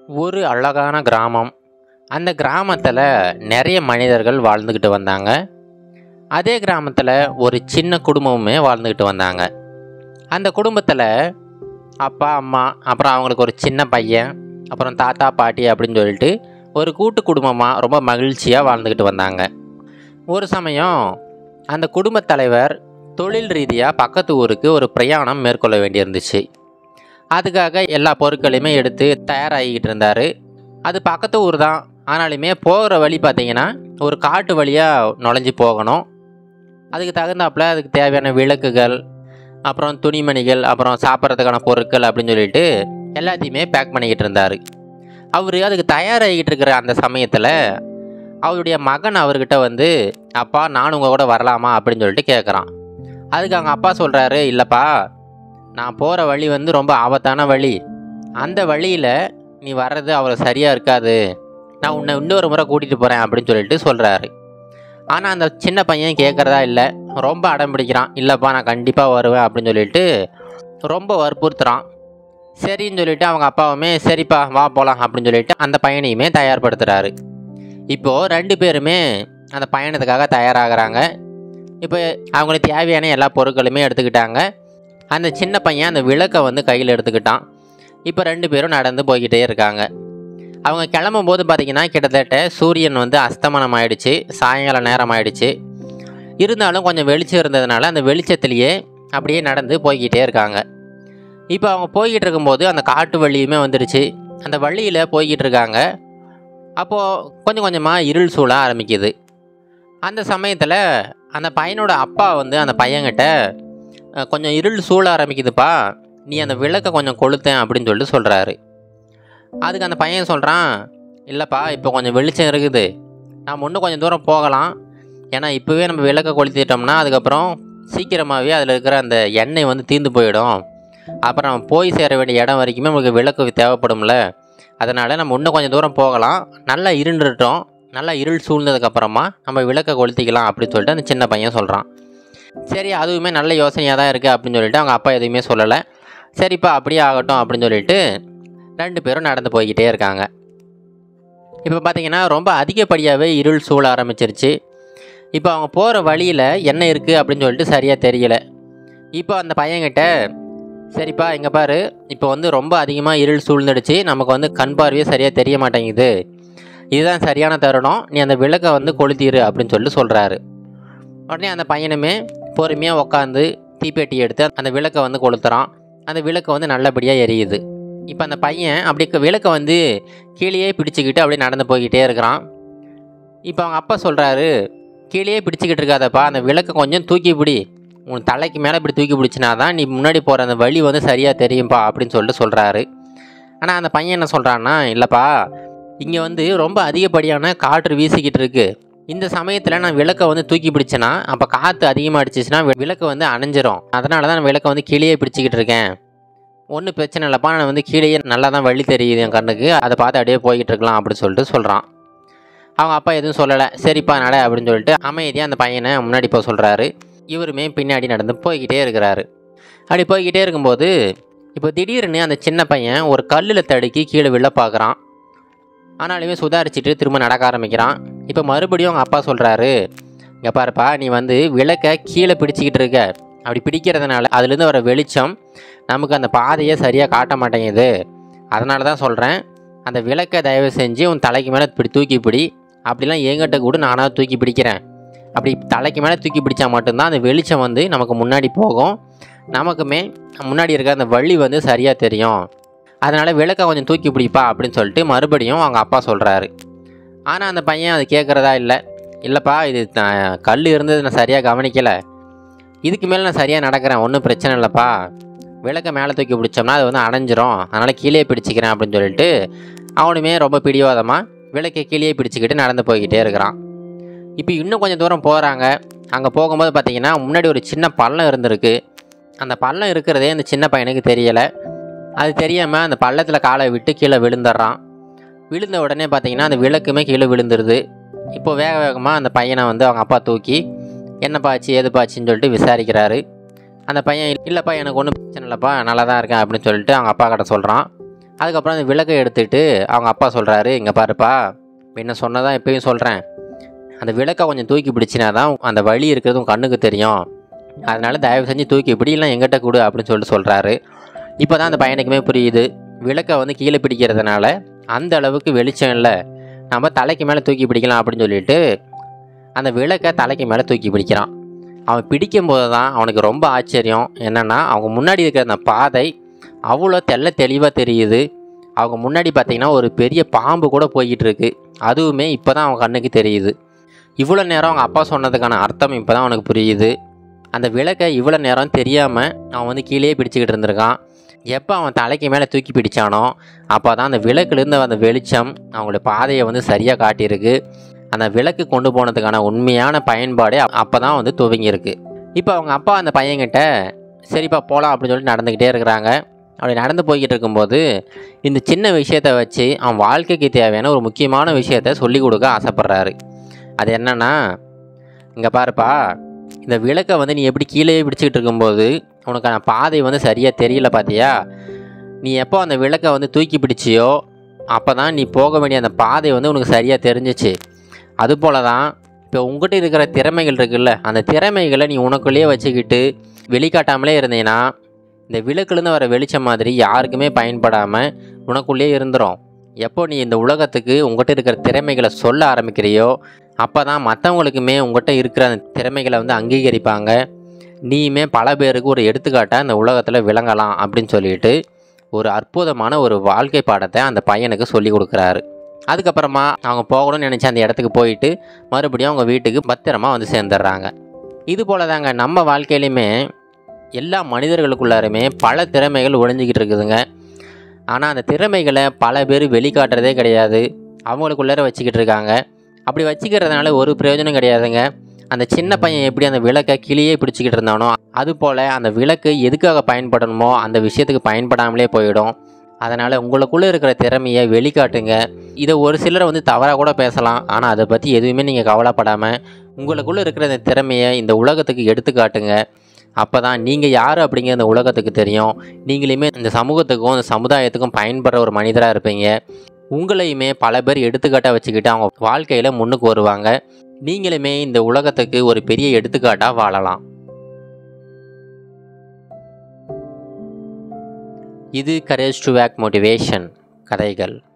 ஒரு அழகான கிராமம் அந்த கிராமத்தில் நிறைய மனிதர்கள் வாழ்ந்துக்கிட்டு வந்தாங்க அதே கிராமத்தில் ஒரு சின்ன குடும்பமுமே வாழ்ந்துக்கிட்டு வந்தாங்க அந்த குடும்பத்தில் அப்பா அம்மா அப்புறம் அவங்களுக்கு ஒரு சின்ன பையன் அப்புறம் தாத்தா பாட்டி அப்படின்னு சொல்லிட்டு ஒரு கூட்டு குடும்பமாக ரொம்ப மகிழ்ச்சியாக வாழ்ந்துக்கிட்டு வந்தாங்க ஒரு சமயம் அந்த குடும்பத் தலைவர் தொழில் ரீதியாக பக்கத்து ஊருக்கு ஒரு பிரயாணம் மேற்கொள்ள வேண்டியிருந்துச்சு அதுக்காக எல்லா பொருட்களையுமே எடுத்து தயாராகிக்கிட்டு இருந்தார் அது பக்கத்து ஊர் தான் ஆனாலுமே போகிற வழி பார்த்தீங்கன்னா ஒரு காட்டு வழியாக நுழைஞ்சு போகணும் அதுக்கு தகுந்தாப்புல அதுக்கு தேவையான விளக்குகள் அப்புறம் துணிமணிகள் அப்புறம் சாப்பிட்றதுக்கான பொருட்கள் அப்படின்னு சொல்லிட்டு எல்லாத்தையுமே பேக் பண்ணிக்கிட்டு இருந்தார் அவர் அதுக்கு தயாராகிக்கிட்டு இருக்கிற அந்த சமயத்தில் அவருடைய மகன் அவர்கிட்ட வந்து அப்பா நான் உங்கள் கூட வரலாமா அப்படின்னு சொல்லிட்டு கேட்குறான் அதுக்கு அவங்க அப்பா சொல்கிறாரு இல்லைப்பா நான் போகிற வழி வந்து ரொம்ப ஆபத்தான வழி அந்த வழியில் நீ வர்றது அவ்வளோ சரியாக இருக்காது நான் உன்னை இன்னொரு முறை கூட்டிகிட்டு போகிறேன் அப்படின்னு சொல்லிட்டு சொல்கிறாரு ஆனால் அந்த சின்ன பையன் கேட்குறதா இல்லை ரொம்ப அடம் பிடிக்கிறான் இல்லைப்பா நான் கண்டிப்பாக வருவேன் அப்படின்னு சொல்லிட்டு ரொம்ப வற்புறுத்துறான் சரின்னு சொல்லிட்டு அவங்க அப்பாவுமே சரிப்பா வா போகலாம் அப்படின்னு சொல்லிட்டு அந்த பையனையுமே தயார்படுத்துகிறாரு இப்போது ரெண்டு பேருமே அந்த பயணத்துக்காக தயாராகிறாங்க இப்போ அவங்களுக்கு தேவையான எல்லா பொருட்களுமே எடுத்துக்கிட்டாங்க அந்த சின்ன பையன் அந்த விளக்கை வந்து கையில் எடுத்துக்கிட்டான் இப்போ ரெண்டு பேரும் நடந்து போய்கிட்டே இருக்காங்க அவங்க கிளம்பும் போது பார்த்திங்கன்னா கிட்டத்தட்ட சூரியன் வந்து அஸ்தமனம் ஆயிடுச்சு சாயங்கால நேரம் ஆயிடுச்சு இருந்தாலும் கொஞ்சம் வெளிச்சம் இருந்ததுனால அந்த வெளிச்சத்துலேயே அப்படியே நடந்து போய்கிட்டே இருக்காங்க இப்போ அவங்க போய்கிட்டு இருக்கும்போது அந்த காட்டு வழியுமே வந்துடுச்சு அந்த வழியில் போய்கிட்டு இருக்காங்க அப்போது கொஞ்சம் கொஞ்சமாக இருள் சூழ ஆரம்பிக்குது அந்த சமயத்தில் அந்த பையனோட அப்பா வந்து அந்த பையன்கிட்ட "அஹ், கொஞ்சம் இருள் சூழ ஆரம்பிக்குதுப்பா நீ அந்த விளக்கை கொஞ்சம் கொளுத்தேன் அப்படின்னு சொல்லிட்டு சொல்கிறாரு அதுக்கு அந்த பையன் சொல்கிறான் இல்லைப்பா இப்போ கொஞ்சம் வெளிச்சம் இருக்குது நாம் இன்னும் கொஞ்சம் தூரம் போகலாம் ஏன்னா இப்போவே நம்ம விளக்கை கொளுத்திட்டோம்னா அதுக்கப்புறம் சீக்கிரமாகவே அதில் இருக்கிற அந்த எண்ணெய் வந்து தீர்ந்து போயிடும் அப்புறம் நம்ம போய் சேர வேண்டிய இடம் வரைக்குமே நமக்கு விளக்கு தேவைப்படும்ல அதனால் நம்ம இன்னும் கொஞ்சம் தூரம் போகலாம் நல்லா இருண்டுட்டோம் நல்லா இருள் சூழ்ந்ததுக்கப்புறமா நம்ம விளக்கை கொளுத்திக்கலாம் அப்படின்னு சொல்லிட்டு அந்த சின்ன பையன் சொல்கிறான் சரி அதுவுமே நல்ல யோசனையாக தான் இருக்குது அப்படின்னு சொல்லிட்டு அவங்க அப்பா எதுவுமே சொல்லலை சரிப்பா அப்படியே ஆகட்டும் அப்படின்னு சொல்லிட்டு ரெண்டு பேரும் நடந்து போய்கிட்டே இருக்காங்க இப்போ பார்த்தீங்கன்னா ரொம்ப அதிகப்படியாகவே இருள் சூழ ஆரம்பிச்சிருச்சு இப்போ அவங்க போகிற வழியில் என்ன இருக்குது அப்படின்னு சொல்லிட்டு சரியாக தெரியல இப்போ அந்த பையன்கிட்ட சரிப்பா இங்கே பாரு இப்போ வந்து ரொம்ப அதிகமாக இருள் சூழ்ந்துடுச்சு நமக்கு வந்து கண் பார்வையே சரியாக தெரிய மாட்டேங்குது இதுதான் சரியான தருணம் நீ அந்த விளக்கை வந்து கொளுத்திரு அப்படின்னு சொல்லிட்டு சொல்கிறாரு உடனே அந்த பையனுமே பொறுமையாக உட்காந்து தீப்பெட்டி எடுத்து அந்த விளக்கை வந்து கொளுத்துறான் அந்த விளக்கு வந்து நல்லபடியாக எரியுது இப்போ அந்த பையன் அப்படி க- விளக்கை வந்து கீழேயே பிடிச்சிக்கிட்டு அப்படியே நடந்து போய்கிட்டே இருக்கிறான் இப்போ அவங்க அப்பா சொல்கிறாரு கீழேயே பிடிச்சிக்கிட்டு இருக்காதப்பா அந்த விளக்கை கொஞ்சம் தூக்கி பிடி உன் தலைக்கு மேலே இப்படி தூக்கி பிடிச்சினா தான் நீ முன்னாடி போகிற அந்த வழி வந்து சரியாக தெரியும்பா அப்படின்னு சொல்லிட்டு சொல்கிறாரு ஆனால் அந்த பையன் என்ன சொல்கிறான்னா இல்லைப்பா இங்கே வந்து ரொம்ப அதிகப்படியான காற்று வீசிக்கிட்டு இருக்கு இந்த சமயத்தில் நான் விளக்கை வந்து தூக்கி பிடிச்சேன்னா அப்போ காற்று அதிகமாக அடிச்சிச்சுன்னா வி- விளக்கு வந்து அணைஞ்சிரும் அதனால தான் நான் விளக்கை வந்து கீழேயே பிடிச்சிக்கிட்டு இருக்கேன் ஒன்றும் பிரச்சனை இல்லைப்பா நான் வந்து கீழேயே நல்லா தான் வழி தெரியுது என் கண்ணுக்கு அதை பார்த்து அப்படியே போய்கிட்டு இருக்கலாம் அப்படின்னு சொல்லிட்டு சொல்கிறான் அவங்க அப்பா எதுவும் சொல்லலை சரிப்பா நட அப்படின்னு சொல்லிட்டு அமைதியாக அந்த பையனை முன்னாடி போக சொல்கிறாரு இவருமே பின்னாடி நடந்து போய்கிட்டே இருக்கிறாரு அப்படி போய்கிட்டே இருக்கும்போது இப்போ திடீர்னு அந்த சின்ன பையன் ஒரு கல்லில் தடுக்கி கீழே விழ பார்க்குறான் ஆனாலுமே சுதாரிச்சுட்டு திரும்ப நடக்க ஆரம்பிக்கிறான் இப்போ மறுபடியும் அவங்க அப்பா சொல்கிறாரு இங்கே பாருப்பா நீ வந்து விளக்கை கீழே பிடிச்சிக்கிட்டு இருக்க அப்படி பிடிக்கிறதுனால அதுலேருந்து வர வெளிச்சம் நமக்கு அந்த பாதையை சரியாக காட்ட மாட்டேங்குது அதனால தான் சொல்கிறேன் அந்த விளக்கை தயவு செஞ்சு உன் தலைக்கு மேலே இப்படி தூக்கி பிடி அப்படிலாம் என்கிட்ட கூட நானாக தூக்கி பிடிக்கிறேன் அப்படி தலைக்கு மேலே தூக்கி பிடிச்சா மட்டும்தான் அந்த வெளிச்சம் வந்து நமக்கு முன்னாடி போகும் நமக்குமே முன்னாடி இருக்க அந்த வழி வந்து சரியாக தெரியும் அதனால் விளக்கை கொஞ்சம் தூக்கி பிடிப்பா அப்படின்னு சொல்லிட்டு மறுபடியும் அவங்க அப்பா சொல்கிறாரு ஆனால் அந்த பையன் அது கேட்குறதா இல்லை இல்லைப்பா இது த- கல் இருந்தது நான் சரியாக கவனிக்கலை இதுக்கு மேலே நான் சரியாக நடக்கிறேன் ஒன்றும் பிரச்சனை இல்லைப்பா விளக்கை மேலே தூக்கி பிடிச்சோம்னா அது வந்து அணைஞ்சிரும் அதனால் கீழே பிடிச்சிக்கிறேன் அப்படின்னு சொல்லிட்டு அவனுமே ரொம்ப பிடிவாதமாக விளக்கை கீழே பிடிச்சிக்கிட்டு நடந்து போய்கிட்டே இருக்கிறான் இப்போ இன்னும் கொஞ்சம் தூரம் போகிறாங்க அங்கே போகும்போது பார்த்தீங்கன்னா முன்னாடி ஒரு சின்ன பள்ளம் இருந்திருக்கு அந்த பள்ளம் இருக்கிறதே அந்த சின்ன பையனுக்கு தெரியலை அது தெரியாமல் அந்த பள்ளத்தில் காலை விட்டு கீழே விழுந்துடுறான் விழுந்த உடனே பார்த்தீங்கன்னா அந்த விளக்குமே கீழே விழுந்துருது இப்போ வேக வேகமாக அந்த பையனை வந்து அவங்க அப்பா தூக்கி என்னப்பா ஆச்சு ஏதுப்பா ஆச்சுன்னு சொல்லிட்டு விசாரிக்கிறாரு அந்த பையன் இல்லைப்பா எனக்கு ஒன்றும் பிரச்சனை இல்லைப்பா நல்லா தான் இருக்கேன் அப்படின்னு சொல்லிட்டு அவங்க அப்பா கிட்ட சொல்கிறான் அதுக்கப்புறம் அந்த விளக்கை எடுத்துட்டு அவங்க அப்பா சொல்கிறாரு இங்கே பாருப்பா என்ன சொன்னதான் இப்பயும் சொல்கிறேன் அந்த விளக்கை கொஞ்சம் தூக்கி பிடிச்சினா தான் அந்த வழி இருக்கிறது உன் கண்ணுக்கு தெரியும் அதனால் தயவு செஞ்சு தூக்கி இப்படிலாம் எங்கிட்ட கொடு அப்படின்னு சொல்லிட்டு சொல்கிறாரு இப்போ தான் அந்த பையனுக்குமே புரியுது விளக்கை வந்து கீழே பிடிக்கிறதுனால அந்த அளவுக்கு வெளிச்சம் இல்லை நம்ம தலைக்கு மேலே தூக்கி பிடிக்கலாம் அப்படின்னு சொல்லிட்டு அந்த விளக்கை தலைக்கு மேலே தூக்கி பிடிக்கிறான் அவன் பிடிக்கும்போது தான் அவனுக்கு ரொம்ப ஆச்சரியம் என்னென்னா அவங்க முன்னாடி இருக்கிற அந்த பாதை அவ்வளோ தெள்ள தெளிவாக தெரியுது அவங்க முன்னாடி பார்த்தீங்கன்னா ஒரு பெரிய பாம்பு கூட போய்கிட்டு இருக்கு அதுவுமே இப்போ தான் அவன் கண்ணுக்கு தெரியுது இவ்வளோ நேரம் அவங்க அப்பா சொன்னதுக்கான அர்த்தம் இப்போ தான் அவனுக்கு புரியுது அந்த விளக்கை இவ்வளோ நேரம் தெரியாமல் அவன் வந்து கீழே பிடிச்சிக்கிட்டு இருந்திருக்கான் எப்போ அவன் தலைக்கு மேலே தூக்கி பிடிச்சானோ அப்போ தான் அந்த விளக்குலேருந்து அந்த வெளிச்சம் அவங்களோட பாதையை வந்து சரியாக காட்டியிருக்கு அந்த விளக்கு கொண்டு போனதுக்கான உண்மையான பயன்பாடே அப்போ தான் வந்து துவங்கியிருக்கு இப்போ அவங்க அப்பா அந்த பையன்கிட்ட சரிப்பா போகலாம் அப்படின்னு சொல்லிட்டு நடந்துக்கிட்டே இருக்கிறாங்க அப்படி நடந்து போய்கிட்டு இருக்கும்போது இந்த சின்ன விஷயத்தை வச்சு அவன் வாழ்க்கைக்கு தேவையான ஒரு முக்கியமான விஷயத்த சொல்லி கொடுக்க ஆசைப்பட்றாரு அது என்னன்னா இங்கே பாருப்பா இந்த விளக்கை வந்து நீ எப்படி கீழே பிடிச்சிக்கிட்டு இருக்கும்போது உனக்கான பாதை வந்து சரியாக தெரியல பார்த்தியா நீ எப்போ அந்த விளக்கை வந்து தூக்கி பிடிச்சியோ அப்போ தான் நீ போக வேண்டிய அந்த பாதை வந்து உனக்கு சரியாக தெரிஞ்சிச்சு அதுபோல தான் இப்போ உங்ககிட்ட இருக்கிற திறமைகள் இருக்குல்ல அந்த திறமைகளை நீ உனக்குள்ளேயே வச்சுக்கிட்டு வெளிக்காட்டாமலே இருந்தீங்கன்னா இந்த விளக்குலேருந்து வர வெளிச்சம் மாதிரி யாருக்குமே பயன்படாமல் உனக்குள்ளேயே இருந்துரும் எப்போ நீ இந்த உலகத்துக்கு உங்கள்கிட்ட இருக்கிற திறமைகளை சொல்ல ஆரம்பிக்கிறியோ அப்போ தான் மற்றவங்களுக்குமே உங்கள்கிட்ட இருக்கிற அந்த திறமைகளை வந்து அங்கீகரிப்பாங்க நீயுமே பல பேருக்கு ஒரு எடுத்துக்காட்டாக இந்த உலகத்தில் விளங்கலாம் அப்படின்னு சொல்லிட்டு ஒரு அற்புதமான ஒரு வாழ்க்கை பாடத்தை அந்த பையனுக்கு சொல்லி கொடுக்குறாரு அதுக்கப்புறமா அவங்க போகணும்னு நினச்ச அந்த இடத்துக்கு போயிட்டு மறுபடியும் அவங்க வீட்டுக்கு பத்திரமா வந்து சேர்ந்துடுறாங்க இது போல தாங்க நம்ம வாழ்க்கையிலையுமே எல்லா மனிதர்களுக்குள்ளாருமே பல திறமைகள் ஒழிஞ்சிக்கிட்டு இருக்குதுங்க ஆனால் அந்த திறமைகளை பல பேர் வெளிக்காட்டுறதே கிடையாது அவங்களுக்குள்ளார வச்சுக்கிட்டு இருக்காங்க அப்படி வச்சுக்கிறதுனால ஒரு பிரயோஜனம் கிடையாதுங்க அந்த சின்ன பையன் எப்படி அந்த விளக்கை கிளியே பிடிச்சிக்கிட்டு இருந்தானோ அதுபோல் அந்த விளக்கு எதுக்காக பயன்படணுமோ அந்த விஷயத்துக்கு பயன்படாமலே போயிடும் அதனால் உங்களுக்குள்ளே இருக்கிற திறமையை வெளிக்காட்டுங்க இதை ஒரு சிலரை வந்து தவறாக கூட பேசலாம் ஆனால் அதை பற்றி எதுவுமே நீங்கள் கவலைப்படாமல் உங்களுக்குள்ளே இருக்கிற இந்த திறமையை இந்த உலகத்துக்கு எடுத்துக்காட்டுங்க அப்போ தான் நீங்கள் யார் அப்படிங்கிற இந்த உலகத்துக்கு தெரியும் நீங்களுமே இந்த சமூகத்துக்கும் இந்த சமுதாயத்துக்கும் பயன்படுற ஒரு மனிதராக இருப்பீங்க உங்களையுமே பல பேர் எடுத்துக்காட்டாக வச்சுக்கிட்டு அவங்க வாழ்க்கையில் முன்னுக்கு வருவாங்க நீங்களுமே இந்த உலகத்துக்கு ஒரு பெரிய எடுத்துக்காட்டாக வாழலாம் இது கரேஜ் டு வேக் மோட்டிவேஷன் கதைகள்